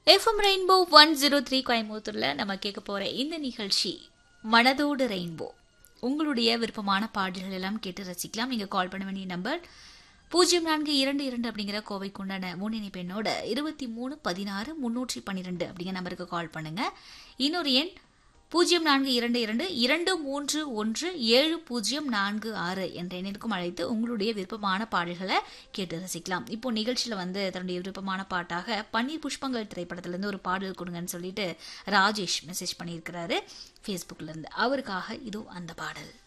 FM rainbow one zero three கோயம்புத்தூர்ல நம்ம கேட்க போற இந்த நிகழ்ச்சி மனதோடு ரெயின்போ உங்களுடைய விருப்பமான பாடல்கள் எல்லாம் கேட்டு ரசிக்கலாம் நீங்க கால் பண்ண வேண்டிய நம்பர் பூஜ்ஜியம் நான்கு இரண்டு இரண்டு அப்படிங்கிற கோவைக்கு உண்டான முன்னணி பெண்ணோட இருபத்தி மூணு பதினாறு முன்னூற்றி பன்னிரெண்டு அப்படிங்கிற நம்பருக்கு கால் பண்ணுங்க இன்னொரு எண் பூஜ்ஜியம் நான்கு இரண்டு இரண்டு இரண்டு மூன்று ஒன்று ஏழு பூஜ்ஜியம் நான்கு ஆறு என்ற எண்ணிற்கும் அழைத்து உங்களுடைய விருப்பமான பாடல்களை கேட்டு ரசிக்கலாம் இப்போ நிகழ்ச்சியில் வந்து தன்னுடைய விருப்பமான பாட்டாக பன்னீர் புஷ்பங்கள் திரைப்படத்திலேருந்து ஒரு பாடல் கொடுங்கன்னு சொல்லிட்டு ராஜேஷ் மெசேஜ் பண்ணியிருக்கிறாரு ஃபேஸ்புக்கில் இருந்து அவருக்காக இதோ அந்த பாடல்